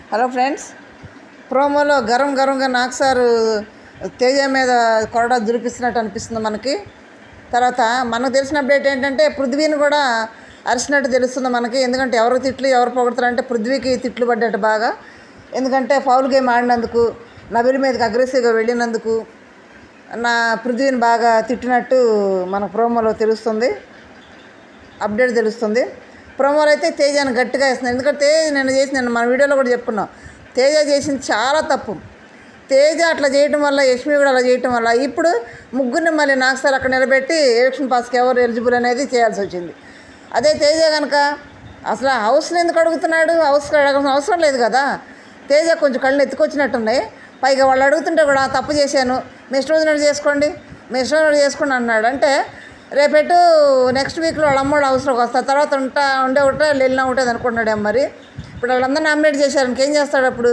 hello friends ప్రోమోలో గరం గరంగా నాకు sir Teja మీద కొరడా దురిపిస్తున్నట్టు అనిపిస్తుంది మనకి తర్వాత మనకు తెలిసిన అప్డేట్ ఏంటంటే పృథ్వీని కూడా అరిచినట్టు తెలుస్తుంది మనకి ఎందుకంటే ఎవరు తిట్లు ఎవరు పొగుడుతారంటే పృథ్వీకి తిట్లు పడ్డట్టు బాగా ఎందుకంటే ఫౌల్ గేమ్ ఆడినందుకు నబిల్ మీదకి అగ్రెసివ్గా వెళ్ళినందుకు నా పృథ్వీని బాగా తిట్టినట్టు మన ప్రోమోలో తెలుస్తుంది అప్డేట్ తెలుస్తుంది ప్రోమోలో అయితే తేజాన్ని గట్టిగా వేస్తున్నాను ఎందుకంటే తేజ నేను చేసి నేను మన వీడియోలో కూడా చెప్పుకున్నాం తేజ చేసింది చాలా తప్పు తేజ అట్లా చేయటం వల్ల యష్మి కూడా అలా చేయటం వల్ల ఇప్పుడు ముగ్గురిని మళ్ళీ నాకు సార్ అక్కడ నిలబెట్టి ఎలక్షన్ పాస్కి ఎవరు ఎలిజిబుల్ అనేది చేయాల్సి వచ్చింది అదే తేజ కనుక అసలు హౌస్ని ఎందుకు అడుగుతున్నాడు హౌస్ అడగాల్సిన అవసరం లేదు కదా తేజ కొంచెం కళ్ళు ఎత్తుకొచ్చినట్టున్నాయి పైగా వాళ్ళు అడుగుతుంటే కూడా "ఆ, తప్పు చేశాను మీ ఇష్టం వచ్చినట్టు చేసుకోండి మీ ఇష్టం వచ్చినట్టు చేసుకోండి అన్నాడు అంటే రేపెట్టు నెక్స్ట్ వీక్లో వాళ్ళ అమ్మోళ్ళు హౌస్లోకి వస్తారు తర్వాత ఉంటా ఉండే ఒకటే వెళ్ళినా ఉంటుంది అనుకుంటున్నాడేమో మరి ఇప్పుడు వాళ్ళందరూ నామినేట్ చేశారు ఇంకేం చేస్తాడు అప్పుడు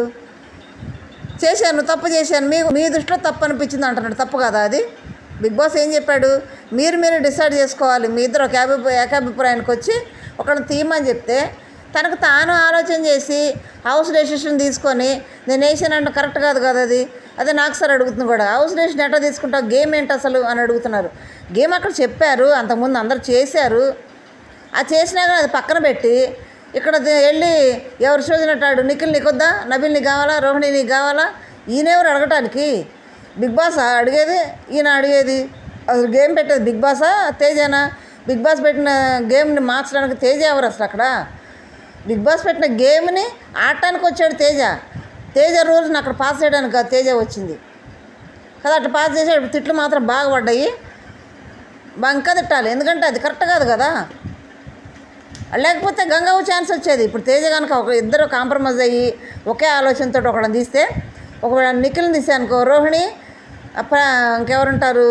చేశాను తప్పు చేశాను మీ మీ దృష్టిలో తప్పు అనిపించింది అంటున్నాడు తప్పు కదా అది బిగ్ బాస్ ఏం చెప్పాడు మీరు మీరు డిసైడ్ చేసుకోవాలి మీ ఇద్దరు ఒక ఏకాభి ఏకాభిప్రాయానికి వచ్చి ఒకళ్ళని తీయమని చెప్తే తనకు తాను ఆలోచన చేసి హౌస్ డెసిషన్ తీసుకొని నేను వేసానంటే కరెక్ట్ కాదు కదా అది అదే నాకు సార్ అడుగుతుంది కూడా హౌస్ డెసిషన్ ఎట్లా తీసుకుంటావు గేమ్ ఏంటి అసలు అని అడుగుతున్నారు గేమ్ అక్కడ చెప్పారు అంతకుముందు అందరు చేశారు ఆ చేసినా కానీ అది పక్కన పెట్టి ఇక్కడ ది- వెళ్ళి ఎవరు చూసినట్టాడు నిఖిల్ నీకొద్దా నబిల్ నీకు కావాలా రోహిణి నీకు కావాలా ఈయనెవరు అడగటానికి బిగ్ బాసా అడిగేది ఈయన అడిగేది అసలు గేమ్ పెట్టేది బిగ్ బాసా తేజనా బిగ్ బాస్ పెట్టిన గేమ్ని మార్చడానికి తేజ ఎవరు అసలు అక్కడ బిగ్ బాస్ పెట్టిన గేమ్ని ఆడటానికి వచ్చాడు తేజ తేజ రూల్స్ని అక్కడ పాస్ చేయడానికి కాదు తేజ వచ్చింది కదా అట్లా పాస్ చేసాడు తిట్లు మాత్రం బాగా పడ్డాయి బంక తిట్టాలి ఎందుకంటే అది కరెక్ట్ కాదు కదా లేకపోతే గంగవ్వ ఛాన్స్ వచ్చేది ఇప్పుడు తేజ కనుక ఒక ఇద్దరు కాంప్రమైజ్ అయ్యి ఒకే ఆలోచనతో ఒకళ్ళని తీస్తే ఒకవేళ నిఖిల్ని తీసే అనుకో రోహిణి అప్ప ఇంకెవరుంటారు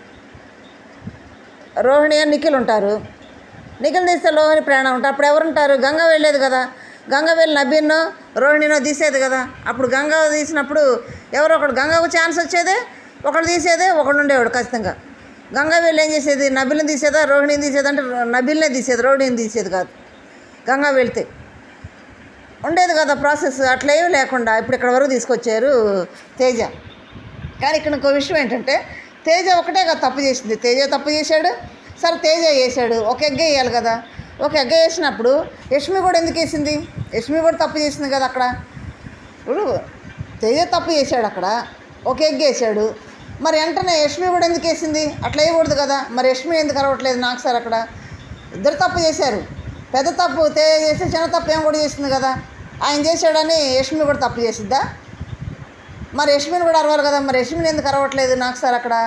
రోహిణి అని నిఖిల్ ఉంటారు నిఖిల్ తీస్తే రోహిణి ప్రాణం ఉంటారు అప్పుడు ఎవరుంటారు గంగ వెళ్ళేది కదా గంగ వెళ్ళి నబీన్నో రోహిణినో తీసేది కదా అప్పుడు గంగ తీసినప్పుడు ఎవరో ఒకడు గంగకు ఛాన్స్ వచ్చేదే ఒకడు తీసేదే ఒకడు ఉండేవాడు ఖచ్చితంగా గంగ వెళ్ళి ఏం చేసేది నబిల్ని తీసేదా రోహిణిని తీసేది అంటే నబిల్నే తీసేది రోహిణిని తీసేది కాదు గంగ వెళ్తే ఉండేది కదా ప్రాసెస్ అట్లా ఏమీ లేకుండా ఇప్పుడు ఇక్కడ వరకు తీసుకొచ్చారు తేజ కానీ ఇక్కడ ఇంకో విషయం ఏంటంటే తేజ ఒకటే కదా తప్పు చేసింది తేజ తప్పు చేశాడు సరే తేజ వేసాడు ఒక ఎగ్గ వేయాలి కదా ఒక ఎగ్గ వేసినప్పుడు యష్మి కూడా ఎందుకు వేసింది యష్మి కూడా తప్పు చేసింది కదా అక్కడ ఇప్పుడు తేజ తప్పు చేశాడు అక్కడ ఒక ఎగ్ వేసాడు మరి వెంటనే యష్మి కూడా ఎందుకు వేసింది అట్లా వేయకూడదు కదా మరి యష్మి ఎందుకు అరవట్లేదు నాకు సార్ అక్కడ ఇద్దరు తప్పు చేశారు పెద్ద తప్పు తేజ చేస్తే చిన్న తప్పు ఏం కూడా చేసింది కదా ఆయన చేశాడని యష్మి కూడా తప్పు చేసిద్దా మరి యష్మిని కూడా అరవాలి కదా మరి యష్మిని ఎందుకు అరవట్లేదు నాకు సార్ అక్కడ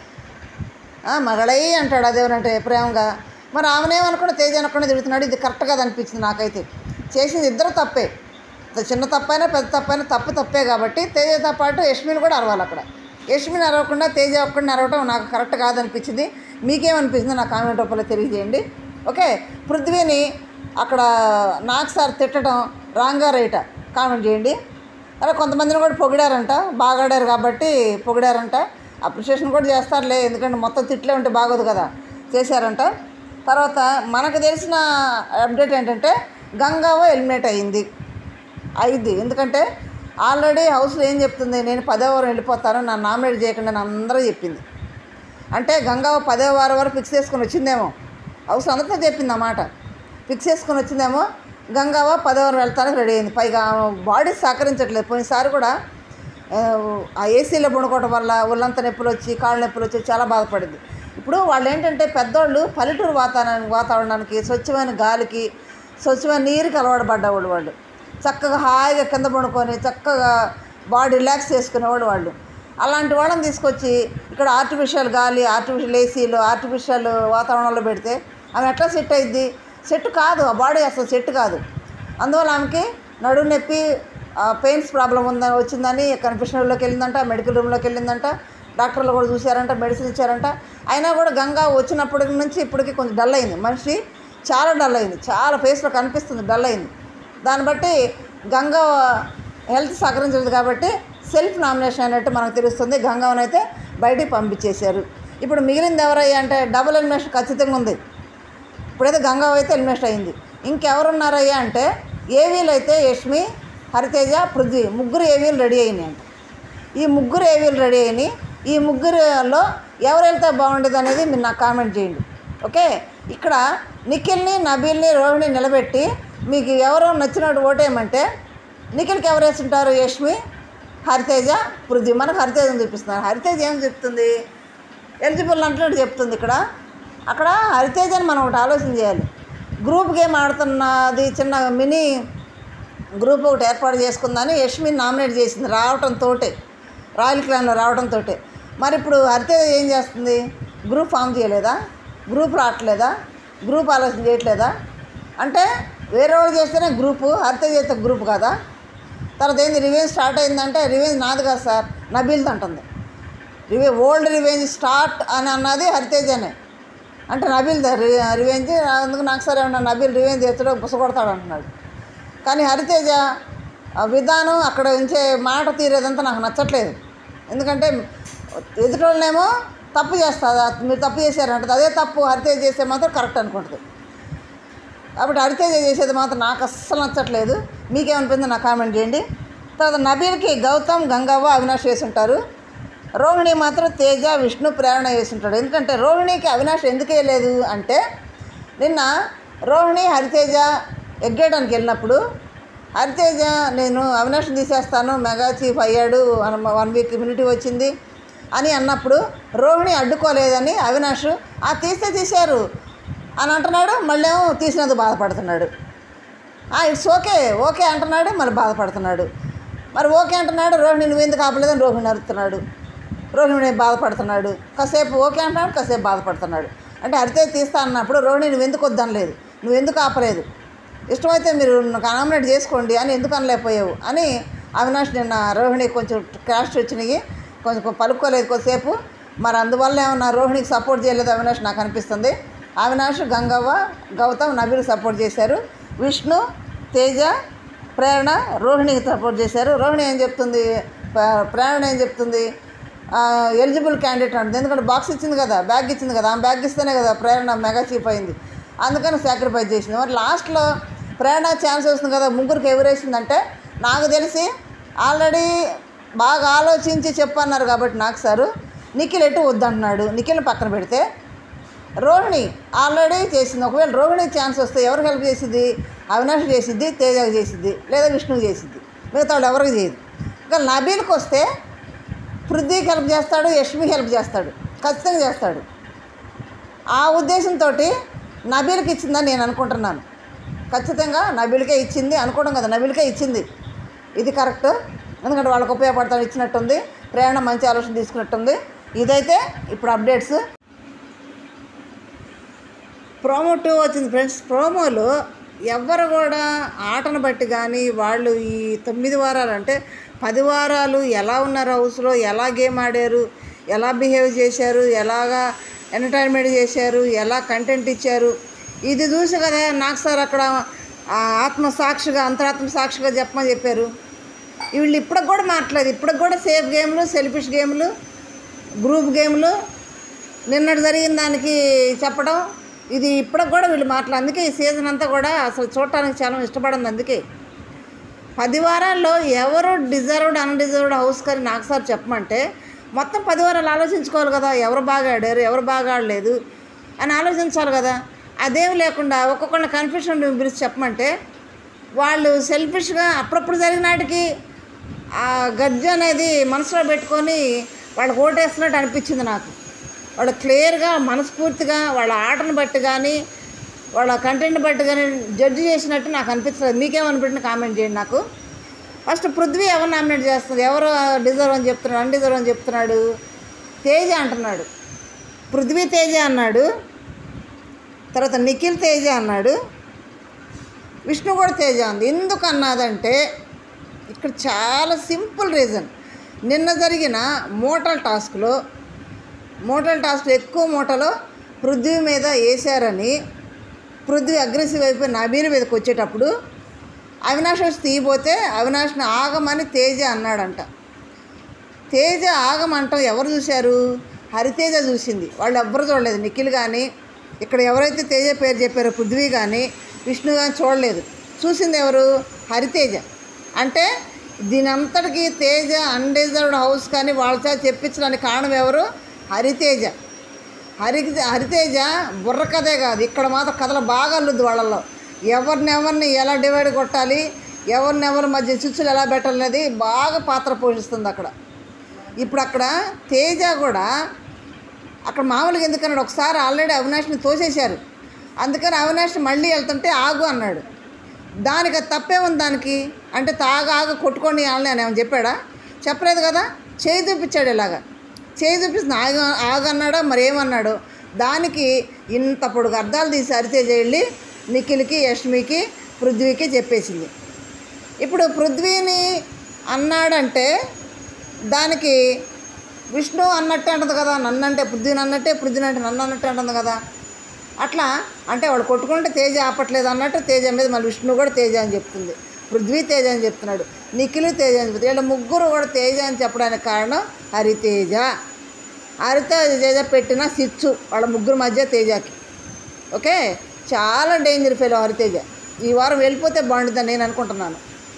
ఆ, మಗಳయ్యి అంటాడు అదేవనంటే ప్రేమగా మరి ఆమెనేమనుకున్నా తేజ అనుకుని తిడుతున్నాడు ఇది కరెక్ట్ కదా అనిపించింది నాకైతే చేసింది ఇద్దరు తప్పే అది చిన్న తప్పైనా పెద్ద తప్పైనా తప్పు తప్పే కాబట్టి తేజతో పాటు యష్మిని కూడా అరవాలి అక్కడ యష్మిని అరవకుండా తేజ ఒక్కడిని అరవటం నాకు కరెక్ట్ కాదనిపించింది మీకేమనిపించింది నా కామెంట్ రూపంలో తెలియజేయండి ఓకే పృథ్వీని అక్కడ నాకు సార్ తిట్టడం రాంగా రైట కామెంట్ చేయండి అలా కొంతమందిని కూడా పొగిడారంట బాగా ఆడారు కాబట్టి పొగిడారంట అప్రిషియేషన్ కూడా చేస్తారులే ఎందుకంటే మొత్తం తిట్లే ఉంటే బాగోదు కదా చేశారంట తర్వాత మనకు తెలిసిన అప్డేట్ ఏంటంటే గంగావ ఎలిమినేట్ అయింది అయింది ఎందుకంటే ఆల్రెడీ హౌస్లో ఏం చెప్తుంది నేను పదో వారం వెళ్ళిపోతాను నన్ను నామినేట్ చేయకుండా అని అందరూ చెప్పింది అంటే గంగావ పదో వారం వరకు ఫిక్స్ చేసుకొని వచ్చిందేమో హౌస్ అందరితో చెప్పింది అన్నమాట ఫిక్స్ చేసుకొని వచ్చిందేమో గంగావ పదో వారం వెళ్తానికి రెడీ అయింది పైగా బాడీ సహకరించట్లేదు పోయినసారి కూడా ఆ, ఆ ఏసీలో పడుకోవడం వల్ల ఒళ్ళంతా నొప్పులు వచ్చి కాళ్ళ నొప్పులు వచ్చి చాలా బాధపడింది ఇప్పుడు వాళ్ళు ఏంటంటే పెద్దోళ్ళు పల్లెటూరు వాతావరణానికి వాతావరణానికి స్వచ్ఛమైన గాలికి స్వచ్ఛమైన నీరుకి అలవాటు పడ్డవాళ్ళు వాళ్ళు చక్కగా హాయిగా కింద పడుకొని చక్కగా బాడీ రిలాక్స్ చేసుకునేవాళ్ళు వాళ్ళు అలాంటి వాళ్ళని తీసుకొచ్చి ఇక్కడ ఆర్టిఫిషియల్ గాలి ఆర్టిఫిషియల్ ఏసీలు ఆర్టిఫిషియల్ వాతావరణంలో పెడితే ఆమె ఎట్లా సెట్ అయింది సెట్ కాదు ఆ బాడీ అసలు సెట్ కాదు అందువల్ల ఆమెకి నడుము నొప్పి పెయిన్స్ ప్రాబ్లం ఉందని వచ్చిందని కన్ఫెషనరీలోకి వెళ్ళిందంట మెడికల్ రూమ్లోకి వెళ్ళిందంట డాక్టర్లు కూడా చూశారంట మెడిసిన్ ఇచ్చారంట అయినా కూడా గంగా వచ్చినప్పటి నుంచి ఇప్పటికి కొంచెం డల్ అయింది మనిషి చాలా డల్ అయింది చాలా ఫేస్లో కనిపిస్తుంది డల్ అయింది దాన్ని బట్టి గంగా హెల్త్ సహకరించదు కాబట్టి సెల్ఫ్ నామినేషన్ అన్నట్టు మనకు తెలుస్తుంది గంగావనైతే బయటికి పంపించేశారు ఇప్పుడు మిగిలింది ఎవరయ్యా అంటే డబుల్ ఎలిమినేషన్ ఖచ్చితంగా ఉంది ఇప్పుడైతే గంగావ అయితే ఎలిమినేషన్ అయింది ఇంకెవరున్నారయ్యా అంటే ఏవీలు అయితే యష్మి హరితేజ పృథ్వీ ముగ్గురు ఏవీలు రెడీ అయినాయి అంట ఈ ముగ్గురు ఏవీలు రెడీ అయినాయి ఈ ముగ్గురులో ఎవరు వెళ్తే బాగుండేది అనేది మీరు నాకు కామెంట్ చేయండి ఓకే ఇక్కడ నిఖిల్ని నబీల్ని రోహిణి నిలబెట్టి మీకు ఎవరో నచ్చినట్టు ఓటేయమంటే నిఖిల్కి ఎవరు వేస్తుంటారు యష్మి హరితేజ పృథ్వీ మనకు హరితేజని చూపిస్తున్నారు హరితేజ ఏం చెప్తుంది ఎలిజిబుల్ అంటున్నట్టు చెప్తుంది ఇక్కడ అక్కడ హరితేజని మనం ఒకటి ఆలోచన చేయాలి గ్రూప్ గేమ్ ఆడుతున్నది చిన్న మినీ గ్రూప్ ఒకటి ఏర్పాటు చేసుకుందని యష్మిని నామినేట్ చేసింది రావటంతో రాయల్ క్లాన్లో రావడంతో మరి ఇప్పుడు హరితేజ ఏం చేస్తుంది గ్రూప్ ఫామ్ చేయలేదా గ్రూప్ రావట్లేదా గ్రూప్ ఆలోచన చేయట్లేదా అంటే వేరే వాళ్ళు చేస్తేనే గ్రూపు హరితేజ చేస్తే గ్రూప్ కాదా తర్వాత ఏంది రివెంజ్ స్టార్ట్ అయిందంటే రివెంజ్ నాది కాదు సార్ నబీల్ది అంటుంది రివే ఓల్డ్ రివెంజ్ స్టార్ట్ అని అన్నది హరితేజనే అంటే నబీల్ రివెంజ్ అందుకు నాకు సరే ఉన్నా నబీల్ రివెంజ్ చేస్తాడో బుసగొడతాడు అంటున్నాడు కానీ హరితేజ ఆ విధానం అక్కడ ఉంచే మాట తీరేదంతా నాకు నచ్చట్లేదు ఎందుకంటే ఎదుటోళ్ళనేమో తప్పు చేస్తుంది మీరు తప్పు చేశారంటది అదే తప్పు హరితేజ చేస్తే మాత్రం కరెక్ట్ అనుకుంటుంది కాబట్టి హరితేజ చేసేది మాత్రం నాకు అస్సలు నచ్చట్లేదు మీకేమనిపిందో నాకు కామెంట్ చేయండి తర్వాత నబీల్కి గౌతమ్ గంగవ్వ అవినాష్ వేసి ఉంటారు రోహిణి మాత్రం తేజ విష్ణు ప్రేరణ వేసి ఉంటాడు ఎందుకంటే రోహిణికి అవినాష్ ఎందుకు వేయలేదు అంటే నిన్న రోహిణి హరితేజ ఎగ్గేయడానికి వెళ్ళినప్పుడు హరితేజ నేను అవినాష్ని తీసేస్తాను మెగా చీఫ్ అయ్యాడు వన్ వీక్ ఇమ్యూనిటీ వచ్చింది అని అన్నప్పుడు రోహిణి అడ్డుకోలేదని అవినాష్ ఆ తీస్తే తీశారు అని అంటున్నాడు మళ్ళీ ఏమో తీసినందుకు బాధపడుతున్నాడు ఇట్స్ ఓకే ఓకే అంటున్నాడు మళ్ళీ బాధపడుతున్నాడు మరి ఓకే అంటున్నాడు రోహిణి నువ్వు ఎందుకు ఆపలేదని రోహిణి అరుతున్నాడు రోహిణి బాధపడుతున్నాడు కాసేపు ఓకే అంటున్నాడు కాసేపు బాధపడుతున్నాడు అంటే హరితేజ్ తీస్తా అన్నప్పుడు రోహిణి నువ్వు ఎందుకు వద్దనలేదు నువ్వు ఎందుకు ఆపలేదు ఇష్టమైతే మీరు నామినేట్ చేసుకోండి అని ఎందుకు అనలేకపోయావు అని అవినాష్ నిన్న రోహిణి కొంచెం క్రాష్ వచ్చినాయి కొంచెం పలుకోలేదు కొద్దిసేపు మరి అందువల్ల ఏమన్నా రోహిణికి సపోర్ట్ చేయలేదు అవినాష్ నాకు అనిపిస్తుంది అవినాష్ గంగవ్వ గౌతమ్ నబీల్ సపోర్ట్ చేశారు విష్ణు తేజ ప్రేరణ రోహిణికి సపోర్ట్ చేశారు రోహిణి ఏం చెప్తుంది ప్ర- ప్రేరణ ఏం చెప్తుంది ఎలిజిబుల్ క్యాండిడేట్ అంటుంది ఎందుకంటే బాక్స్ ఇచ్చింది కదా బ్యాగ్ ఇచ్చింది కదా ఆ బ్యాగ్ ఇస్తేనే కదా ప్రేరణ మెగా చీఫ్ అయింది అందుకని సాక్రిఫైస్ చేసింది మరి లాస్ట్లో ప్రేరణ ఛాన్స్ వస్తుంది కదా ముగ్గురికి ఎవరేసిందంటే నాకు తెలిసి ఆల్రెడీ బాగా ఆలోచించి చెప్పన్నారు కాబట్టి నాకు సారు నిఖిల్ ఎటు వద్దంటున్నాడు నిఖిల్ని పక్కన పెడితే రోహిణి ఆల్రెడీ చేసింది ఒకవేళ రోహిణి ఛాన్స్ వస్తే ఎవరికి హెల్ప్ చేసిద్ది అవినాష్ చేసిద్ది తేజకి చేసిద్ది లేదా విష్ణుకి చేసిద్ది మిగతా వాళ్ళు ఎవరికి చేయదు ఇంకా నబీల్కి వస్తే పృథ్వీకి హెల్ప్ చేస్తాడు యష్మికి హెల్ప్ చేస్తాడు ఖచ్చితంగా చేస్తాడు ఆ ఉద్దేశంతో నబీల్కి ఇచ్చిందని నేను అనుకుంటున్నాను ఖచ్చితంగా నబీల్కే ఇచ్చింది అనుకోవడం కదా నబీల్కే ఇచ్చింది ఇది కరెక్ట్ ఎందుకంటే వాళ్ళకి ఉపయోగపడతాను ఇచ్చినట్టుంది ప్రయాణం మంచి ఆలోచన తీసుకున్నట్టుంది ఇదైతే ఇప్పుడు అప్డేట్స్ ప్రోమో టూ వచ్చింది ఫ్రెండ్స్ ప్రోమోలో ఎవ్వరు కూడా ఆటను బట్టి కానీ వాళ్ళు ఈ తొమ్మిది వారాలు అంటే పది వారాలు ఎలా ఉన్నారు హౌస్లో ఎలా గేమ్ ఆడారు ఎలా బిహేవ్ చేశారు ఎలాగా ఎంటర్టైన్మెంట్ చేశారు ఎలా కంటెంట్ ఇచ్చారు ఇది చూసి కదా నాకు సార్ అక్కడ ఆ, ఆత్మ సాక్షిగా అంతరాత్మ సాక్షిగా చెప్పమని చెప్పారు వీళ్ళు ఇప్పటికి కూడా మాట్లాడదు ఇప్పటికి కూడా సేఫ్ గేమ్లు సెల్ఫిష్ గేమ్లు గ్రూప్ గేమ్లు నిన్నటి జరిగిన దానికి చెప్పడం ఇది ఇప్పటికి కూడా వీళ్ళు మాట్లాడు అందుకే ఈ సీజన్ అంతా కూడా అసలు చూడటానికి చాలా ఇష్టపడింది అందుకే పది వారాల్లో ఎవరు డిజర్వ్డ్ అన్డిజర్వ్డ్ హౌస్ కానీ నాకు సార్ చెప్పమంటే మొత్తం పది వారాలు ఆలోచించుకోవాలి కదా ఎవరు బాగా ఆడారు ఎవరు బాగా ఆడలేదు అని ఆలోచించాలి కదా అదేం లేకుండా ఒక్కొక్కళ్ళ కన్ఫ్యూషన్ పిలిచి చెప్పమంటే వాళ్ళు సెల్ఫిష్గా అప్పుడప్పుడు జరిగినాటికి ఆ గజ్జ అనేది మనసులో పెట్టుకొని వాళ్ళకి ఓటేస్తున్నట్టు అనిపించింది నాకు వాళ్ళు క్లియర్గా మనస్ఫూర్తిగా వాళ్ళ ఆటను బట్టి కానీ వాళ్ళ కంటెంట్ బట్టి కానీ జడ్జి చేసినట్టు నాకు అనిపించలేదు మీకేమనిపించింది కామెంట్ చేయండి నాకు ఫస్ట్ పృథ్వీ ఎవరు నామినేట్ చేస్తుంది ఎవరు డిజర్వ్ అని చెప్తున్నాడు అన్డిజర్వ్ అని చెప్తున్నాడు తేజ అంటున్నాడు పృథ్వీ తేజ అన్నాడు తర్వాత నిఖిల్ తేజ అన్నాడు విష్ణు కూడా తేజ ఉంది ఎందుకు అన్నదంటే ఇక్కడ చాలా సింపుల్ రీజన్ నిన్న జరిగిన మోటల్ టాస్క్లో మోటల్ టాస్క్ ఎక్కువ మూటలో పృథ్వీ మీద వేశారని పృథ్వీ అగ్రెసివ్ అయిపోయి నబీర్ మీదకి వచ్చేటప్పుడు అవినాష్ వచ్చి తీయబోతే అవినాష్ని ఆగమని తేజ అన్నాడంట తేజ ఆగమంటాం ఎవరు చూశారు హరితేజ చూసింది వాళ్ళు ఎవ్వరు చూడలేదు నిఖిల్ కానీ ఇక్కడ ఎవరైతే తేజ పేరు చెప్పారో పృథ్వీ కానీ విష్ణు కానీ చూడలేదు చూసింది ఎవరు హరితేజ అంటే దీని అంతటికి తేజ అన్డిజర్వ్డ్ హౌస్ కానీ వాళ్ళ చేత చెప్పించడానికి కారణం ఎవరు హరితేజ హరి హరితేజ బుర్ర కథే కాదు ఇక్కడ మాత్రం కథలు బాగా అల్లుద్ది వాళ్ళల్లో ఎవరిని ఎవరిని ఎలా డివైడ్ కొట్టాలి ఎవరిని ఎవరి మధ్య చిచ్చులు ఎలా పెట్టాలనేది బాగా పాత్ర పోషిస్తుంది అక్కడ ఇప్పుడు అక్కడ తేజ కూడా అక్కడ మామూలుగా ఎందుకన్నాడు ఒకసారి ఆల్రెడీ అవినాష్ని తోసేశారు అందుకని అవినాష్ని మళ్ళీ వెళ్తుంటే ఆగు అన్నాడు దానికి అది తప్పే ఉంది దానికి అంటే తాగా ఆగు కొట్టుకొని వాళ్ళని అని ఏమని చెప్పాడా చెప్పలేదు కదా చేయి చూపించాడు ఇలాగా చేయి చూపిస్తుంది ఆగు ఆగు అన్నాడా మరి ఏమన్నాడు దానికి ఇంత పొడుగు అర్థాలు తీసి హరితేజ వెళ్ళి నిఖిల్కి యష్మికి పృథ్వీకి చెప్పేసింది ఇప్పుడు పృథ్వీని అన్నాడంటే దానికి విష్ణు అన్నట్టే అంటుంది కదా నన్ను అంటే పృథ్వీని అన్నట్టే పృథ్వీని అంటే నన్ను అన్నట్టే అంటుంది కదా అట్లా అంటే వాడు కొట్టుకుంటే తేజ ఆపట్లేదు అన్నట్టు తేజ మీద మళ్ళీ విష్ణు కూడా తేజ అని చెప్తుంది పృథ్వీ తేజ అని చెప్తున్నాడు నిఖిల్ తేజ అని చెప్తుంది వీళ్ళ ముగ్గురు కూడా తేజ అని చెప్పడానికి కారణం హరితేజ హరితేజ పెట్టిన సిచ్చు వాళ్ళ ముగ్గురు మధ్య తేజకి ఓకే చాలా డేంజర్ ఫెయిల్ హరితేజ ఈ వారం వెళ్ళిపోతే బాగుంటుందని నేను అనుకుంటున్నాను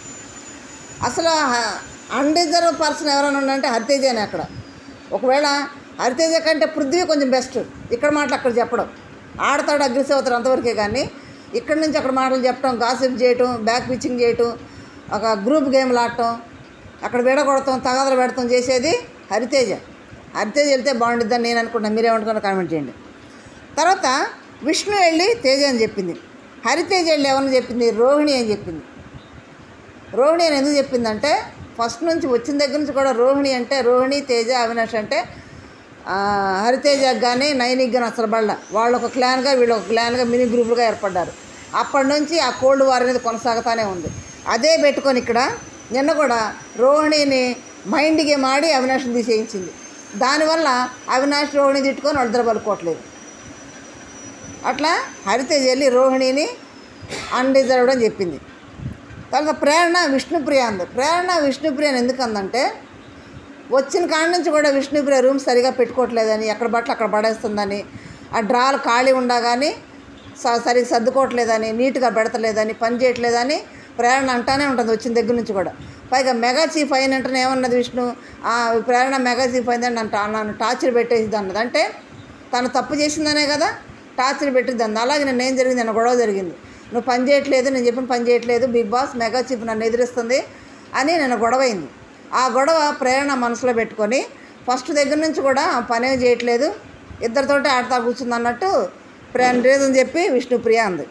అసలు అన్డిజర్వ్ పర్సన్ ఎవరైనా ఉండంటే హరితేజనే అక్కడ ఒకవేళ హరితేజ కంటే పృథ్వీ కొంచెం బెస్ట్ ఇక్కడ మాటలు అక్కడ చెప్పడం ఆడతాడు అగ్రెసివ్ అవుతారు అంతవరకే కానీ ఇక్కడ నుంచి అక్కడ మాటలు చెప్పడం గాసిప్ చేయటం బ్యాక్ పిచ్చింగ్ చేయటం ఒక గ్రూప్ గేమ్లు ఆడటం అక్కడ విడగొడతాం తగాదలు పెడతాం చేసేది హరితేజ హరితేజ వెళ్తే బాగుంటుందని నేను అనుకుంటున్నాను మీరేమంటున్నారో కామెంట్ చేయండి తర్వాత విష్ణు వెళ్ళి తేజ అని చెప్పింది హరితేజ వెళ్ళి ఎవరిని చెప్పింది రోహిణి అని చెప్పింది రోహిణి అని ఎందుకు చెప్పిందంటే ఫస్ట్ నుంచి వచ్చిన దగ్గర నుంచి కూడా రోహిణి అంటే రోహిణి తేజ అవినాష్ అంటే ఆ, హరితేజకి కానీ నైనికి కానీ అసలు పడల వాళ్ళు ఒక క్లాన్గా వీళ్ళు ఒక క్లాన్గా మినీ గ్రూపులుగా ఏర్పడ్డారు అప్పటి నుంచి ఆ కోల్డ్ వార్ అనేది కొనసాగుతూనే ఉంది అదే పెట్టుకొని ఇక్కడ నిన్న కూడా రోహిణిని మైండ్ గేమ్ ఆడి అవినాష్ని తీసేయించింది దానివల్ల అవినాష్ రోహిణి తిట్టుకొని వాళ్ళిద్దరు పలుకోవట్లేదు అట్లా హరితేజ వెళ్ళి రోహిణిని అన్డిజర్వ్డ్ అని చెప్పింది తర్వాత ప్రేరణ విష్ణుప్రియ అంది ప్రేరణ విష్ణుప్రియ అని ఎందుకు అందంటే వచ్చిన కాడి నుంచి కూడా విష్ణుప్రియ రూమ్ సరిగా పెట్టుకోవట్లేదని ఎక్కడ బట్టలు అక్కడ పడేస్తుందని ఆ డ్రాలు ఖాళీ ఉండగాని స- సరిగ్గా సర్దుకోవట్లేదని నీట్గా పెడతలేదని పని చేయట్లేదని ప్రేరణ అంటానే ఉంటుంది వచ్చిన దగ్గర నుంచి కూడా పైగా మెగా చీఫ్ అయినంటనే ఏమన్నది విష్ణు ఆ ప్రేరణ మెగా చీఫ్ అయిందని నన్ను టా- నన్ను టార్చర్ పెట్టేసింది అన్నది అంటే తను తప్పు చేసిందనే కదా టార్చర్ పెట్టింది అంది అలాగే నేను ఏం జరిగింది నన్ను గొడవ జరిగింది నువ్వు పని చేయట్లేదు నేను చెప్పిన పని చేయట్లేదు బిగ్ బాస్ మెగా చీఫ్ నన్ను ఎదిరిస్తుంది అని నేను గొడవ అయింది ఆ గొడవ ప్రేరణ మనసులో పెట్టుకొని ఫస్ట్ దగ్గర నుంచి కూడా ఆ పని ఏం చేయట్లేదు ఇద్దరితోటి ఆడతా కూర్చుంది అన్నట్టు ప్రేరణ రీజన్ చెప్పి విష్ణుప్రియ అంది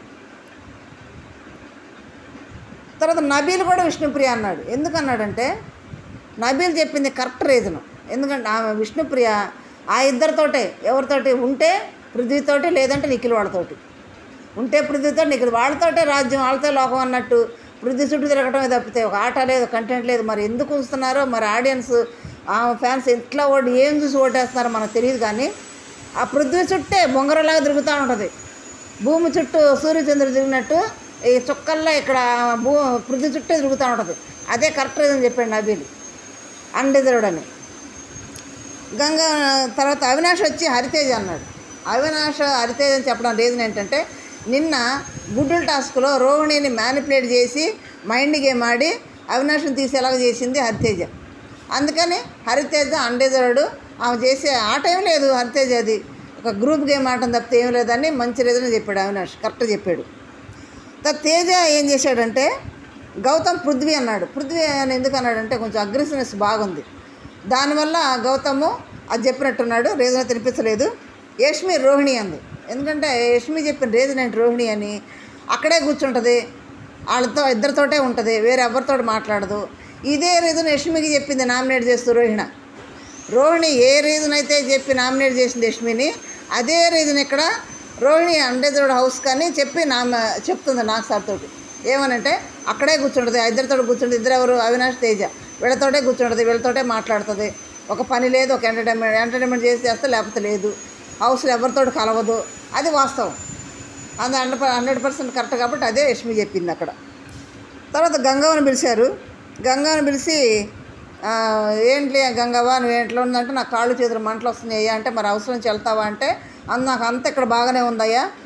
తర్వాత నబీల్ కూడా విష్ణుప్రియ అన్నాడు ఎందుకు అన్నాడంటే నబీల్ చెప్పింది కరెక్ట్ రీజను ఎందుకంటే ఆమె విష్ణుప్రియ ఆ ఇద్దరితోటే ఎవరితోటి ఉంటే పృథ్వీతోటి లేదంటే నిఖిల్ వాళ్ళతోటి ఉంటే పృథ్వీతో నిఖిల్ వాళ్ళతోటే రాజ్యం వాళ్ళతో లోకం అన్నట్టు పృథ్వీ చుట్టూ తిరగటమే తప్పితే ఒక ఆట లేదు కంటెంట్ లేదు మరి ఎందుకు ఉంచుతున్నారో మరి ఆడియన్స్ ఆ ఫ్యాన్స్ ఎట్లా ఓడి ఏం చూసి ఓటేస్తున్నారో మనకు తెలియదు కానీ ఆ పృథ్వీ చుట్టే బొంగరలాగా తిరుగుతూ ఉంటుంది భూమి చుట్టూ సూర్యచంద్రుడు తిరిగినట్టు ఈ చుక్కల్లో ఇక్కడ భూ పృథ్వీ చుట్టూ తిరుగుతూ ఉంటుంది అదే కరెక్ట్ రీజన్ చెప్పాడు నబీలు అన్డిజర్వ్డ్ అని గంగా తర్వాత అవినాష్ వచ్చి హరితేజ్ అన్నాడు అవినాష్ హరితేజ్ అని చెప్పడం రీజన్ ఏంటంటే నిన్న గుడ్డుల టాస్క్లో రోహిణిని మ్యానిపులేట్ చేసి మైండ్ గేమ్ ఆడి అవినాష్ని తీసేలాగా చేసింది హరితేజ అందుకని హరితేజ అన్డిజర్వ్డ్ ఆమె చేసే ఆట ఏం లేదు హరితేజ అది ఒక గ్రూప్ గేమ్ ఆటం తప్పితే ఏం లేదని మంచి రీజన్ చెప్పాడు అవినాష్ కరెక్ట్ చెప్పాడు తర్వాత తేజ ఏం చేశాడంటే గౌతమ్ పృథ్వీ అన్నాడు పృథ్వీ అని ఎందుకు అన్నాడంటే కొంచెం అగ్రెసివ్నెస్ బాగుంది దానివల్ల గౌతము అది చెప్పినట్టున్నాడు రీజన్ తినిపించలేదు యష్మి రోహిణి అంది ఎందుకంటే యష్మి చెప్పిన రీజన్ ఏంటి రోహిణి అని అక్కడే కూర్చుంటుంది వాళ్ళతో ఇద్దరితోటే ఉంటుంది వేరే ఎవరితో మాట్లాడదు ఇదే రీజన్ యష్మికి చెప్పింది నామినేట్ చేస్తూ రోహిణ రోహిణి ఏ రీజన్ అయితే చెప్పి నామినేట్ చేసింది యష్మిని అదే రీజన్ ఇక్కడ రోహిణి అండేజర్డ్ హౌస్ కానీ చెప్పి నా చెప్తుంది నాకు సార్ తోటి ఏమనంటే అక్కడే కూర్చుంటుంది ఆ ఇద్దరితో కూర్చుంటుంది ఇద్దరు ఎవరు అవినాష్ తేజ వీళ్ళతోటే కూర్చుంటుంది వీళ్ళతోటే మాట్లాడుతుంది ఒక పని లేదు ఒక ఎంటర్టైన్మెంట్ ఎంటర్టైన్మెంట్ చేసి చేస్తే లేకపోతే లేదు హౌస్లో ఎవరితో కలవదు అది వాస్తవం అది హండ్రెడ్ హండ్రెడ్ పర్సెంట్ కరెక్ట్ కాబట్టి అదే యష్మి చెప్పింది అక్కడ తర్వాత గంగవ్వని పిలిచారు గంగవ్వని పిలిచి "ఆ, ఏంటి గంగవ్వ నువ్వు ఏంట్లో ఉందంటే నాకు కాళ్ళు చేతులు మంటలు వస్తున్నాయి అంటే మరి అవసరం నుంచి వెళ్తావా అంటే "అన్న, నాకు అంత ఇక్కడ బాగానే ఉందయ్యా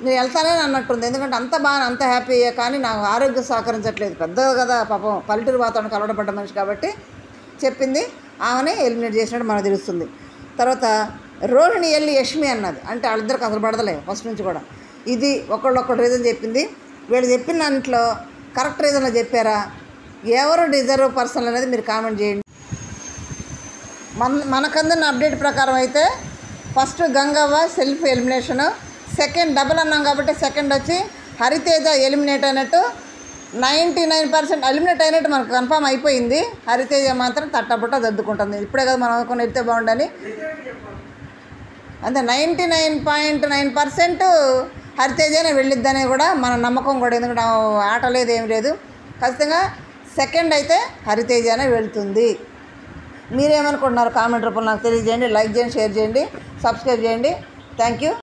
నేను వెళ్తానే అన్నట్టుంది ఎందుకంటే అంత బాగా అంత హ్యాపీయే కానీ నాకు ఆరోగ్యం సహకరించట్లేదు పెద్దది కదా పాపం పల్లెటూరు వాతావరణం కలవడపడ్డ మనిషి కాబట్టి చెప్పింది ఆమెనే ఎలిమినేట్ చేసినట్టు మనకు తెలుస్తుంది తర్వాత రోహిణి వెళ్ళి యష్మి అన్నది అంటే వాళ్ళిద్దరికి అసలు పడదలే ఫస్ట్ నుంచి కూడా ఇది ఒకళ్ళొక్కడు రీజన్ చెప్పింది వీళ్ళు చెప్పిన దాంట్లో కరెక్ట్ రీజన్లో చెప్పారా ఎవరు డిజర్వ్ పర్సన్ అనేది మీరు కామెంట్ చేయండి మన మనకందిన అప్డేట్ ప్రకారం అయితే first Gangavva self elimination second double అన్నాం కాబట్టి సెకండ్ వచ్చి హరితేజ ఎలిమినేట్ అయినట్టు నైంటీ నైన్ పర్సెంట్ ఎలిమినేట్ అయినట్టు మనకు కన్ఫామ్ అయిపోయింది హరితేజ మాత్రం తట్టబుట్ట దద్దుకుంటుంది ఇప్పుడే కదా మనం అనుకుని వెళ్తే బాగుండని అంతే ninety nine point nine percent హరితేజనే వెళ్ళిద్దని కూడా మన నమ్మకం కూడా ఎందుకంటే ఆ ఆట లేదు ఏం లేదు ఖచ్చితంగా సెకండ్ అయితే హరితేజనే వెళ్తుంది మీరేమనుకుంటున్నారు కామెంట్ రూపంలో నాకు తెలియజేయండి లైక్ చేయండి షేర్ చేయండి సబ్స్క్రైబ్ చేయండి థ్యాంక్ యూ